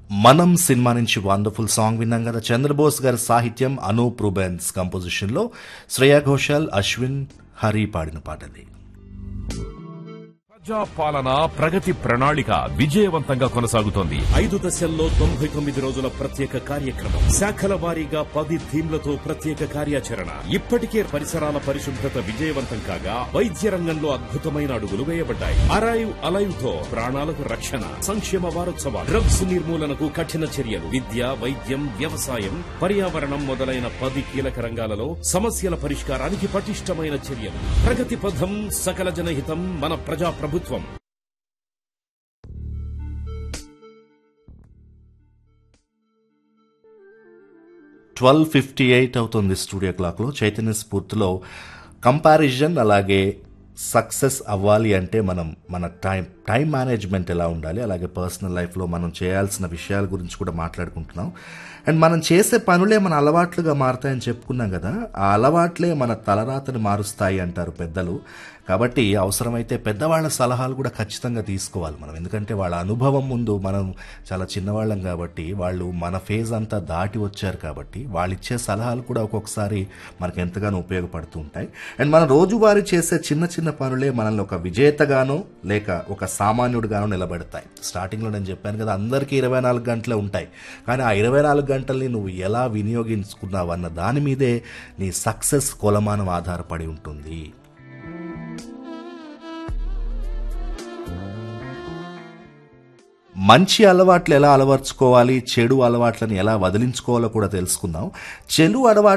మనం సినిమా నుంచి wonderful song విన్నాం కదా చంద్రబోస్ గారి సాహిత్యం అనూప్ రూబెన్స్ కంపోజిషన్లో శ్రేయా ఘోషాల్ అశ్విన్ హరి పాడిన పాటది ప్రజా పాలన ప్రగతి ప్రణాళిక విజయవంతంగా కొనసాగుతోంది ఐదు దశల్లో తొంభై తొమ్మిది రోజుల ప్రత్యేక కార్యక్రమం శాఖల వారీగా పది థీమ్లతో ప్రత్యేక కార్యాచరణ ఇప్పటికే పరిసరాల పరిశుభ్రత విజయవంతం కాగా వైద్య రంగంలో అద్భుతమైన అడుగులు వేయబడ్డాయి అరైవ్ అలైవ్ తో ప్రాణాలకు రక్షణ సంక్షేమ వారోత్సవాలు డ్రగ్స్ నిర్మూలనకు కఠిన చర్యలు విద్య వైద్యం వ్యవసాయం పర్యావరణం మొదలైన పది కీలక రంగాలలో సమస్యల పరిష్కారానికి పటిష్టమైన చర్యలు ప్రగతి పథం సకల జనహితం మన ప్రజా ప్రభుత్వం ట్వెల్వ్ ఫిఫ్టీ ఎయిట్ అవుతుంది స్టూడియో క్లాక్లో చైతన్య స్ఫూర్తిలో కంపారిజన్ అలాగే సక్సెస్ అవ్వాలి అంటే మనం మన టైం టైం మేనేజ్మెంట్ ఎలా ఉండాలి అలాగే పర్సనల్ లైఫ్లో మనం చేయాల్సిన విషయాల గురించి కూడా మాట్లాడుకుంటున్నాం అండ్ మనం చేసే పనులే మన అలవాట్లుగా మారుతాయని చెప్పుకున్నాం కదా ఆ అలవాట్లే మన తలరాతని మారుస్తాయి అంటారు పెద్దలు కాబట్టి అవసరమైతే పెద్దవాళ్ళ సలహాలు కూడా ఖచ్చితంగా తీసుకోవాలి మనం ఎందుకంటే వాళ్ళ అనుభవం ముందు మనం చాలా చిన్నవాళ్ళం కాబట్టి వాళ్ళు మన ఫేజ్ అంతా దాటి వచ్చారు కాబట్టి వాళ్ళు ఇచ్చే సలహాలు కూడా ఒక్కొక్కసారి మనకు ఎంతగానో ఉపయోగపడుతూ ఉంటాయి అండ్ మనం రోజువారీ చేసే చిన్న చిన్న పనులే మనల్ని ఒక విజేతగానో లేక ఒక సామాన్యుడిగానో నిలబెడతాయి స్టార్టింగ్లో నేను చెప్పాను కదా అందరికీ ఇరవై నాలుగు గంటలే ఉంటాయి కానీ ఆ ఇరవై నాలుగు గంటల్ని నువ్వు ఎలా వినియోగించుకున్నావు అన్న దాని మీదే నీ సక్సెస్ కొలమానం ఆధారపడి ఉంటుంది మంచి అలవాట్లు ఎలా అలవర్చుకోవాలి చెడు అలవాట్లను ఎలా వదిలించుకోవాలో కూడా తెలుసుకుందాం చెడు అలవాట్లు